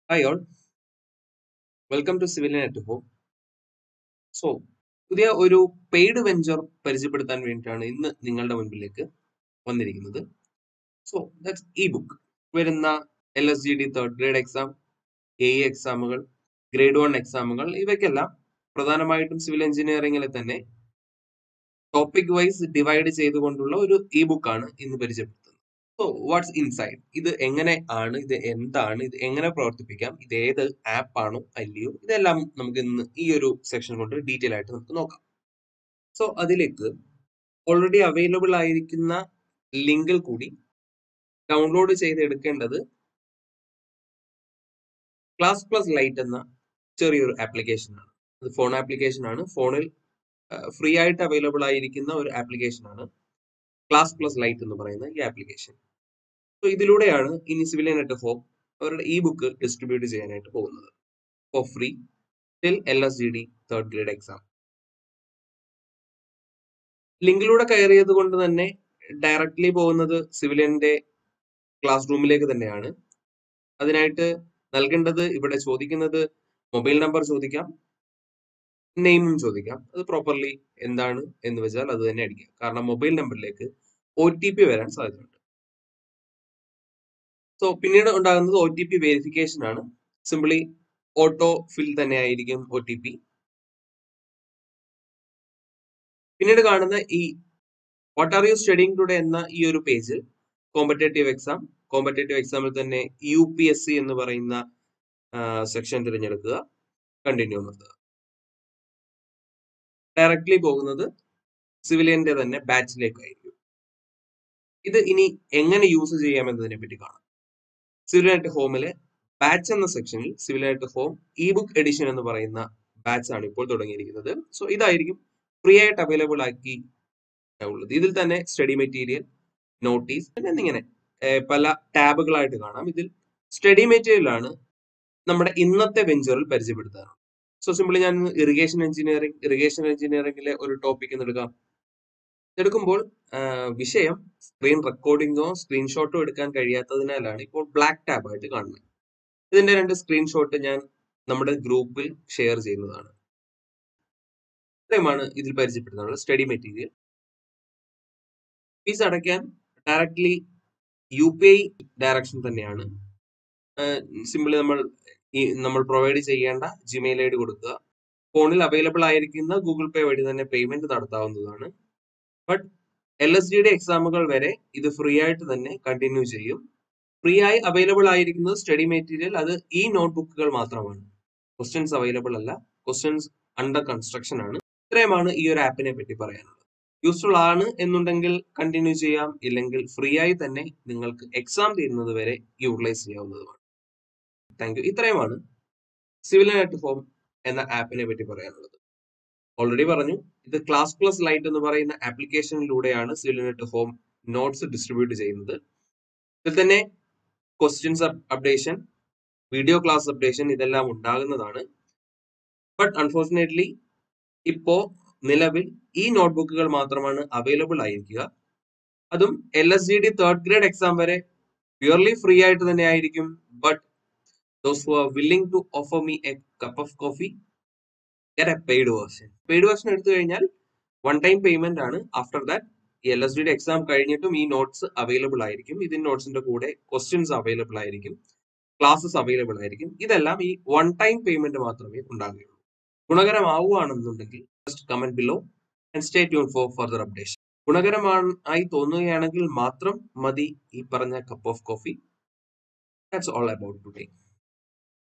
hi all welcome to civilian at home so പുതിയ ഒരു paid venture പരിചയപ്പെടുത്താൻ വേണ്ടിയിട്ടാണ് ഇന്ന് നിങ്ങളുടെ മുൻപിലേക്ക് വന്നിരിക്കുന്നത് സോ ദാറ്റ്സ് ഇ ബുക്ക് വരുന്ന L S G D third grade exam A E എക്സാമുകൾ ഗ്രേഡ് വൺ എക്സാമുകൾ ഇവയ്ക്കെല്ലാം പ്രധാനമായിട്ടും സിവിൽ എഞ്ചിനീയറിംഗിലെ തന്നെ ടോപ്പിക് വൈസ് ഡിവൈഡ് ചെയ്തുകൊണ്ടുള്ള ഒരു ഇ ബുക്കാണ് ഇന്ന് പരിചയപ്പെടുത്തുന്നത് സോ വാട്ട്സ് ഇൻസൈഡ് ഇത് എങ്ങനെ ആണ് ഇത് എന്താണ് ഇത് എങ്ങനെ പ്രവർത്തിപ്പിക്കാം ഇത് ഏത് ആപ്പ് ആണോ അല്ലയോ ഇതെല്ലാം നമുക്ക് ഇന്ന് ഈ ഒരു സെക്ഷൻ കൊണ്ട് ഡീറ്റെയിൽ ആയിട്ട് നമുക്ക് നോക്കാം സോ അതിലേക്ക് ഓൾറെഡി അവൈലബിൾ ആയിരിക്കുന്ന ലിങ്കിൽ കൂടി ഡൗൺലോഡ് ചെയ്ത് എടുക്കേണ്ടത് ക്ലാസ് പ്ലസ് ലൈറ്റ് എന്ന ചെറിയൊരു ആപ്ലിക്കേഷൻ ആണ് അത് ഫോൺ ആപ്ലിക്കേഷൻ ആണ് ഫോണിൽ ഫ്രീ ആയിട്ട് അവൈലബിൾ ആയിരിക്കുന്ന ഒരു ആപ്ലിക്കേഷൻ ആണ് ക്ലാസ് പ്ലസ് ലൈറ്റ് എന്ന് പറയുന്ന ഈ ആപ്ലിക്കേഷൻ സോ ഇതിലൂടെയാണ് ഇനി സിവിലിയൻ അറ്റ് ഹോം അവരുടെ ഇ ബുക്ക് ഡിസ്ട്രിബ്യൂട്ട് ചെയ്യാനായിട്ട് പോകുന്നത് for free till L S G D third grade exam ലിങ്കിലൂടെ കയറിയത് കൊണ്ട് തന്നെ ഡയറക്ട്ലി പോകുന്നത് സിവിലിയന്റെ ക്ലാസ് റൂമിലേക്ക് തന്നെയാണ് അതിനായിട്ട് നൽകേണ്ടത് ഇവിടെ ചോദിക്കുന്നത് മൊബൈൽ നമ്പർ ചോദിക്കാം നെയിമും ചോദിക്കാം അത് പ്രോപ്പർലി എന്താണ് എന്ന് വെച്ചാൽ അത് തന്നെ അടിക്കുക കാരണം മൊബൈൽ നമ്പറിലേക്ക് ഒ ടി പി വരാൻ സാധ്യതയുണ്ട് സോ പിന്നീട് ഉണ്ടാകുന്നത് ഒ ടി പി വെരിഫിക്കേഷൻ ആണ് സിംപ്ലി ഓട്ടോ ഫിൽ തന്നെ ആയിരിക്കും ഒ ടി പി പിന്നീട് കാണുന്ന ഈ what are you studying today എന്ന ഈ ഒരു പേജിൽ കോമ്പറ്റേറ്റീവ് എക്സാം കോമ്പറ്റേറ്റീവ് എക്സാമിൽ തന്നെ യു പി എസ് സി എന്ന് പറയുന്ന സെക്ഷൻ തിരഞ്ഞെടുക്കുക കണ്ടിന്യൂ നിർത്തുക ഡയറക്ട്ലി പോകുന്നത് സിവിലിയന്റെ തന്നെ ബാച്ചിലേക്കായിരിക്കും ഇത് ഇനി എങ്ങനെ യൂസ് ചെയ്യാമെന്നതിനെ പറ്റി കാണാം സിവിലിയൻ അറ്റ് ഹോമിലെ ബാച്ച് എന്ന സെക്ഷനിൽ civilian at home E book edition എന്ന് പറയുന്ന ബാച്ച് ആണ് ഇപ്പോൾ തുടങ്ങിയിരിക്കുന്നത് സോ ഇതായിരിക്കും ഫ്രീ ആയിട്ട് അവൈലബിൾ ആക്കി ഉള്ളത് ഇതിൽ തന്നെ സ്റ്റഡി മെറ്റീരിയൽ നോട്ടീസ് എന്നിങ്ങനെ പല ടാബുകളായിട്ട് കാണാം ഇതിൽ സ്റ്റഡി മെറ്റീരിയൽ ആണ് നമ്മുടെ ഇന്നത്തെ വെഞ്ചറിൽ പരിചയപ്പെടുത്താറുണ്ട് സോ സിമ്പിളി ഞാൻ ഇറിഗേഷൻ എഞ്ചിനീയറിംഗ് ഇറിഗേഷൻ എഞ്ചിനീയറിംഗിലെ ഒരു ടോപ്പിക് എടുക്കാം എടുക്കുമ്പോൾ വിഷയം സ്ക്രീൻ റെക്കോർഡിങ്ങോ സ്ക്രീൻഷോട്ടോ എടുക്കാൻ കഴിയാത്തതിനാലാണ് ഇപ്പോൾ ബ്ലാക്ക് ടാബ് ആയിട്ട് കാണുന്നത് ഇതിന്റെ രണ്ട് സ്ക്രീൻഷോട്ട് ഞാൻ നമ്മുടെ ഗ്രൂപ്പിൽ ഷെയർ ചെയ്യുന്നതാണ് ഇത്രയുമാണ് ഇതിൽ പരിചയപ്പെടുന്നത് സ്റ്റഡി മെറ്റീരിയൽ ഫീസ് അടയ്ക്കാൻ directly U P I direction തന്നെയാണ് സിമ്പിളി നമ്മൾ ഈ നമ്മൾ പ്രൊവൈഡ് ചെയ്യേണ്ട ജിമെയിൽ ഐ ഡി കൊടുക്കുക ഫോണിൽ അവൈലബിൾ ആയിരിക്കുന്ന ഗൂഗിൾ പേ വഴി തന്നെ പേയ്മെന്റ് നടത്താവുന്നതാണ് ബട്ട് എൽ എസ് ഡിയുടെ എക്സാമുകൾ വരെ ഇത് ഫ്രീ ആയിട്ട് തന്നെ കണ്ടിന്യൂ ചെയ്യും ഫ്രീ ആയി അവൈലബിൾ ആയിരിക്കുന്നത് സ്റ്റഡി മെറ്റീരിയൽ അത് ഈ നോട്ട്ബുക്കുകൾ മാത്രമാണ് ക്വസ്റ്റ്യൻസ് അവൈലബിൾ അല്ല ക്വസ്റ്റ്യൻസ് അണ്ടർ കൺസ്ട്രക്ഷൻ ആണ് ഇത്രയുമാണ് ഈ ഒരു ആപ്പിനെ പറ്റി പറയാനുള്ളത് യൂസ്ഫുൾ ആണ് എന്നുണ്ടെങ്കിൽ കണ്ടിന്യൂ ചെയ്യാം ഇല്ലെങ്കിൽ ഫ്രീ ആയി തന്നെ നിങ്ങൾക്ക് എക്സാം തീരുന്നത് വരെ യൂട്ടിലൈസ് ചെയ്യാവുന്നതുമാണ് താങ്ക് യു ഇത്രയുമാണ് സിവിലിയൻ അറ്റ് ഹോം എന്ന ആപ്പിനെ പറ്റി പറയാനുള്ളത് ഓൾറെഡി പറഞ്ഞു ഇത് ക്ലാസ് പ്ലസ് ലൈറ്റ് എന്ന് പറയുന്ന ആപ്ലിക്കേഷനിലൂടെയാണ് civilian at home notes distribute ചെയ്യുന്നത് ഇതിൽ തന്നെ questions updation video class updation ഇതെല്ലാം ഉണ്ടാകുന്നതാണ് ബട്ട് അൺഫോർച്ചുനേറ്റ്ലി ഇപ്പോ നിലവിൽ ഈ നോട്ട്ബുക്കുകൾ മാത്രമാണ് അവൈലബിൾ ആയിരിക്കുക അതും L S G D third grade exam വരെ പ്യുവർലി ഫ്രീ ആയിട്ട് തന്നെ ആയിരിക്കും but those who are willing to offer me a cup of coffee get a paid version paid version എടുത്തു കഴിഞ്ഞാൽ വൺ ടൈം പേയ്മെന്റ് ആണ് after that L S ഡിയുടെ exam കഴിഞ്ഞിട്ടും ഈ നോട്ട്സ് അവൈലബിൾ ആയിരിക്കും ഇതിന്റെ നോട്ട്സിന്റെ കൂടെ ക്വസ്റ്റ്യൻസ് അവൈലബിൾ ആയിരിക്കും ക്ലാസ്സസ് അവൈലബിൾ ആയിരിക്കും ഇതെല്ലാം ഈ വൺ ടൈം പേയ്മെന്റ് മാത്രമേ ഉണ്ടാകുകയുള്ളൂ ഗുണകരമാവുകയാണെന്നുണ്ടെങ്കിൽ just comment below and stay tune for further updation ഗുണകരമായി തോന്നുകയാണെങ്കിൽ മാത്രം മതി ഈ പറഞ്ഞ cup of coffee that's all about today